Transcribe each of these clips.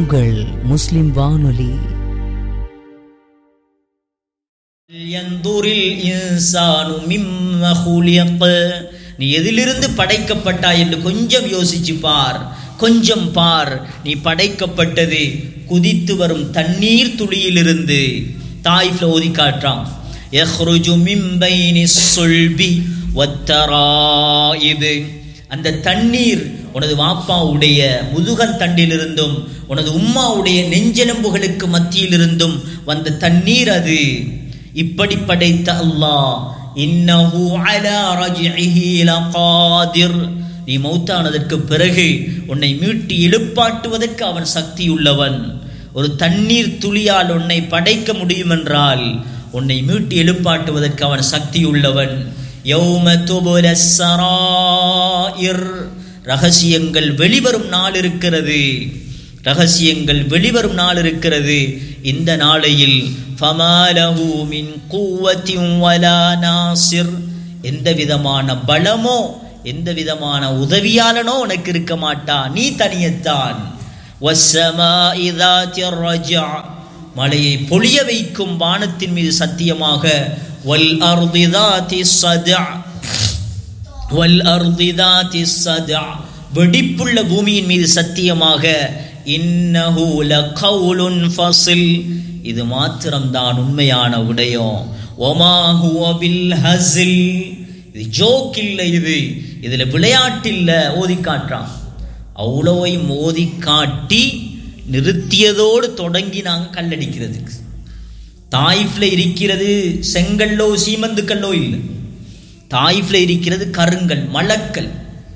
உங்கள் முஸ்லிம் வானொலி யந்துரில் இன்சானு மிம்ம ஹுலியக் நீ எதிலிருந்து படைக்கப்பட்டாய் என்று கொஞ்சம் யோசிச்சு பார் கொஞ்சம் பார் நீ படைக்கப்பட்டது குதித்து வரும் தண்ணீர் துளியிலிருந்து தாய்ஃப்ல ஓதி காட்டுறான் யஹ்ருஜு மின் பைனி சுல்பி வத்தராயிது அந்த தண்ணீர் உனது வாப்பாவுடைய முதுகன் தண்டிலிருந்தும் உனது உம்மாவுடைய நெஞ்செலும்புகளுக்கு மத்தியிலிருந்தும் வந்த தண்ணீர் அது இப்படி படைத்த அல்லாஹ் இன்னஹு அலா ரஜ்இஹி லகாதிர் நீ மௌத்தானதற்கு பிறகு உன்னை மீட்டி எழுப்பாட்டுவதற்கு அவன் சக்தியுள்ளவன் ஒரு தண்ணீர் துளியால் உன்னை படைக்க முடியும் என்றால் உன்னை மீட்டி எழுப்பாட்டுவதற்கு அவன் சக்தியுள்ளவன் யௌம துபுல சராயிர் ரகசியங்கள் வெளிவரும் நாள் இருக்கிறது ரகசியங்கள் வெளிவரும் நாள் இருக்கிறது இந்த நாளையில் ஃபமாலஹு மின் குவத்தின் வலா நாசிர் எந்த விதமான பலமோ எந்த விதமான உதவியாளனோ உனக்கு இருக்க மாட்டா நீ தனியத்தான் வஸ்ஸமாஇ தாத்திர் ரஜா மழையை பொழிய வைக்கும் வானத்தின் மீது சத்தியமாக வல் அர்தி தாத்தி சதா வல் அர்தி தாத்தி சதா வெடிப்புள்ள பூமியின் மீது சத்தியமாக இன்னஹு லகவுலுன் ஃபஸில் இது மாத்திரம்தான் உண்மையான விடயம் ஒமா ஹுவ பில் ஹஸில் இது ஜோக் இல்லை இது இதுல விளையாட்டில்ல ஓதி காட்டுறான் அவ்வளவையும் ஓதி காட்டி நிறுத்தியதோடு தொடங்கி நாங்கள் கல்லடிக்கிறதுக்கு தாய்ஃப்ல இருக்கிறது செங்கல்லோ சீமந்துக்கல்லோ இல்லை தாய்ஃப்ல இருக்கிறது கருங்கல் மலக்கல்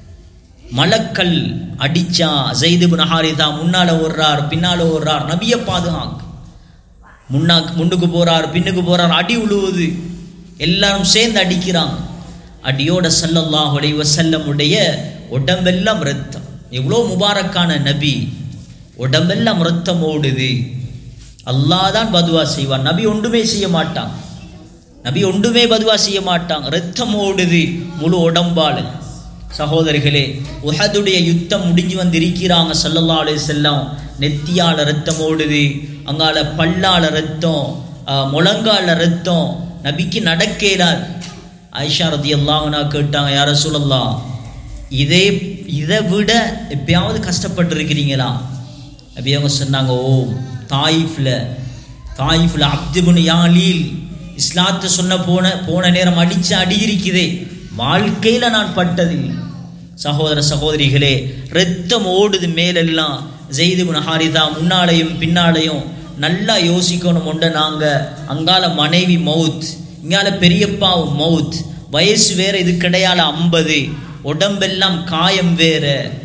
மலக்கல் அடிச்சா ஜெய்து நஹாரிதா முன்னால ஓடுறார் பின்னால ஓடுறார் நபிய பாதுகாக்கு முன்னா முன்னுக்கு போறார் பின்னுக்கு போறார் அடி உழுவுது எல்லாரும் சேர்ந்து அடிக்கிறாங்க அடியோட சல்லல்லாஹு அலைஹி வஸல்லமுடைய உடம்பெல்லாம் ரத்தம் எவ்வளோ முபாரக்கான நபி உடம்பெல்லாம் ரத்தம் ஓடுது அல்லாஹ் தான் பதுவா செய்வான் நபி ஒன்றுமே செய்ய மாட்டான் நபி ஒன்றுமே பதுவா செய்ய மாட்டாங்க ரத்தம் ஓடுது முழு உடம்பால சகோதரிகளே உஹதுடைய யுத்தம் முடிஞ்சு வந்து இருக்கிறாங்க சல்லல்லா அலைஹி செல்லம் நெத்தியால ரத்தம் ஓடுது அங்கால பல்லால ரத்தம் ஆஹ், முழங்கால ரத்தம் நபிக்கு நடக்கேலார் ஆயிஷா ரதி அல்லாஹ்னா கேட்டாங்க யார சொல்லலாம் இதே இதை விட எப்பயாவது கஷ்டப்பட்டிருக்கிறீங்களா நபி அவங்க சொன்னாங்க ஓ தாயிஃப்ல தாயிஃப்ல அப்துபுன் யாலீல் இஸ்லாத்தை சொன்ன போன போன நேரம் அடிச்ச அடி இருக்குதே வாழ்க்கையில நான் பட்டதில்லை சகோதர சகோதரிகளே ரத்தம் ஓடுது மேலெல்லாம் ஜெய்துபுன் ஹாரிதா முன்னாலையும் பின்னாலையும் நல்லா யோசிக்கணும் உண்ட நாங்க அங்கால மனைவி மவுத் இங்கால பெரியப்பாவும் மவுத் வயசு வேற இது கிடையால ஐம்பது உடம்பெல்லாம் காயம் வேற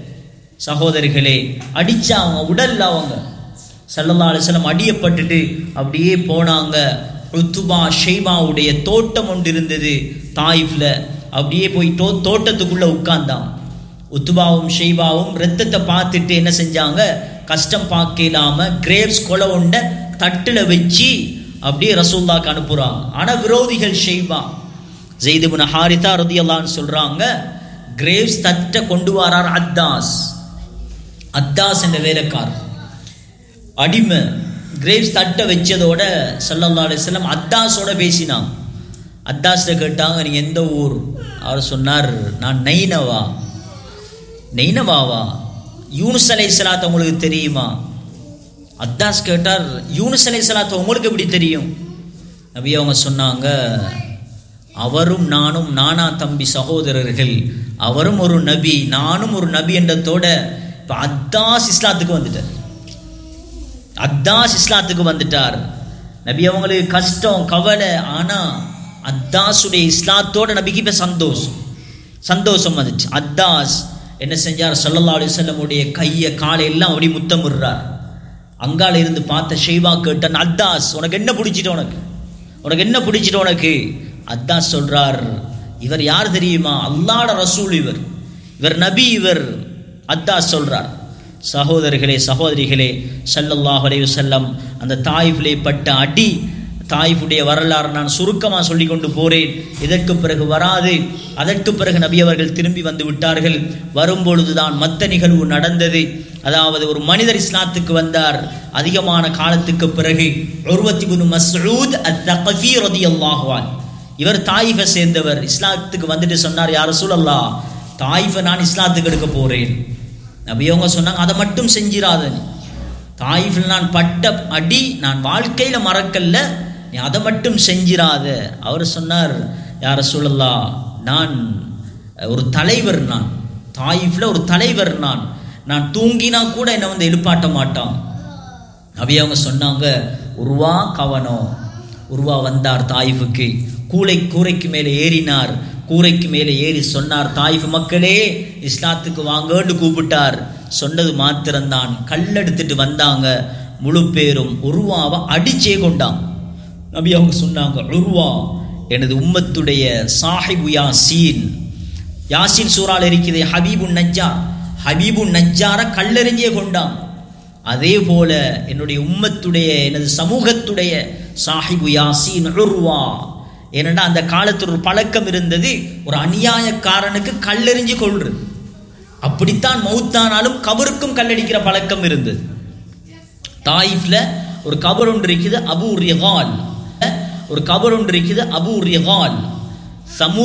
சகோதரிகளே அடிச்சா அவங்க உடல்ல அவங்க சல்லல்லா அலிஸ்லாம் அடியப்பட்டுட்டு அப்படியே போனாங்க ருத்துபா ஷெய்பாவுடைய தோட்டம் ஒன்று இருந்தது தாயிஃப்ல அப்படியே போய் தோ தோட்டத்துக்குள்ள உட்கார்ந்தான் உத்துபாவும் ஷெய்பாவும் ரத்தத்தை பார்த்துட்டு என்ன செஞ்சாங்க கஷ்டம் பார்க்க இல்லாம கிரேப்ஸ் கொலை உண்ட தட்டுல வச்சு அப்படியே ரசூல்லாக்கு அனுப்புறாங்க ஆனா விரோதிகள் ஷெய்பா ஜெய்துபுன ஹாரிதா ரதியல்லான்னு சொல்றாங்க கிரேவ்ஸ் தட்டை கொண்டு வரார் அத்தாஸ் அத்தாஸ் என்ற வேலைக்காரர் அடிமை கிரேவ்ஸ் தட்டை வச்சதோட சல்லல்லா அலிஸ்லாம் அத்தாஸோட பேசினாங்க அத்தாஸ்ட கேட்டாங்க நீ எந்த ஊர் அவர் சொன்னார் நான் நைனவா நெய்னவாவா யூனுஸ் அலை சலாத் உங்களுக்கு தெரியுமா அத்தாஸ் கேட்டார் யூனுஸ் அலை சலாத் உங்களுக்கு எப்படி தெரியும் நபி அவங்க சொன்னாங்க அவரும் நானும் நானா தம்பி சகோதரர்கள் அவரும் ஒரு நபி நானும் ஒரு நபி என்றதோட இப்போ அத்தாஸ் இஸ்லாத்துக்கு வந்துட்டார் அத்தாஸ் இஸ்லாத்துக்கு வந்துட்டார் நபி அவங்களுக்கு கஷ்டம் கவலை ஆனா அத்தாஸுடைய இஸ்லாத்தோட நபிக்கு இப்ப சந்தோஷம் சந்தோஷம் வந்துச்சு அத்தாஸ் என்ன செஞ்சார் சல்லல்லா அலிசல்லமுடைய கையை காலை எல்லாம் அப்படி முத்தமிடுறார் அங்கால இருந்து பார்த்த ஷெய்வா கேட்டான் அத்தாஸ் உனக்கு என்ன பிடிச்சிட்டு உனக்கு உனக்கு என்ன பிடிச்சிட்டு உனக்கு அத்தாஸ் சொல்றார் இவர் யார் தெரியுமா அல்லாட ரசூல் இவர் இவர் நபி இவர் அத்தாஸ் சொல்றார் சகோதரர்களே சகோதரிகளே ஸல்லல்லாஹு அலைஹி வஸல்லம் அந்த தாயிஃபிலே பட்ட அடி தாயிஃபுடைய வரலாறு நான் சுருக்கமாக சொல்லி கொண்டு போறேன் இதற்கு பிறகு வராது அதற்கு பிறகு நபி அவர்கள் திரும்பி வந்து விட்டார்கள் வரும்பொழுதுதான் மத்த நிகழ்வு நடந்தது அதாவது ஒரு மனிதர் இஸ்லாத்துக்கு வந்தார் அதிகமான காலத்துக்கு பிறகு உருவத்தி குனு மஸ்ஊத் அத்-தகஃபி ரலியல்லாஹு அன்ஹு இவர் தாயிஃபை சேர்ந்தவர் இஸ்லாத்துக்கு வந்துட்டு சொன்னார் யார் ரசூலல்லா தாயிஃபை நான் இஸ்லாத்துக்கு எடுக்க போறேன் நபி அவங்க சொன்னாங்க அதை மட்டும் செஞ்சிராத நீ தாயிஃபில் நான் பட்ட அடி நான் வாழ்க்கையில மறக்கல்ல நீ அதை மட்டும் செஞ்சிராத அவர் சொன்னார் யார் ரசூலல்லா நான் ஒரு தலைவர் நான் தாயிஃப்ல ஒரு தலைவர் நான் நான் தூங்கினா கூட என்னை வந்து எழுப்பாட்ட மாட்டான் நபி அவங்க சொன்னாங்க உருவா கவனம் உருவா வந்தார் தாயிஃபுக்கு கூளை கூரைக்கு மேலே ஏறினார் கூரைக்கு மேலே ஏறி சொன்னார் தாயிஃப் மக்களே இஸ்லாத்துக்கு வாங்கன்னு கூப்பிட்டார் சொன்னது மாத்திரம்தான் கல்லெடுத்துட்டு வந்தாங்க முழு பேரும் உருவாவை அடிச்சே கொண்டான் நபி அவங்க சொன்னாங்க உருவா எனது உம்மத்துடைய சாஹிபு யாசீன் யாசின் சூறால் இருக்கிறது ஹபீபு நஜ்ஜார் ஹபீபு நஜ்ஜார கல்லெறிஞ்சே கொண்டான் அதே போல என்னுடைய உம்மத்துடைய எனது சமூகத்துடைய சாஹிபு யாசீன் உருவா ஏனென்றா அந்த காலத்தில் ஒரு பழக்கம் இருந்தது ஒரு அநியாயக்காரனுக்கு கல்லெறிஞ்சு கொள்றது அப்படித்தான் மௌத்தானாலும் கபருக்கும் கல்லடிக்கிற பழக்கம் இருந்தது தாயிஃப்ல ஒரு கபர் ஒன்று இருக்குது அபு ரிகால் ஒரு கபர் ஒன்று இருக்குது அபு ரிகால் சமூக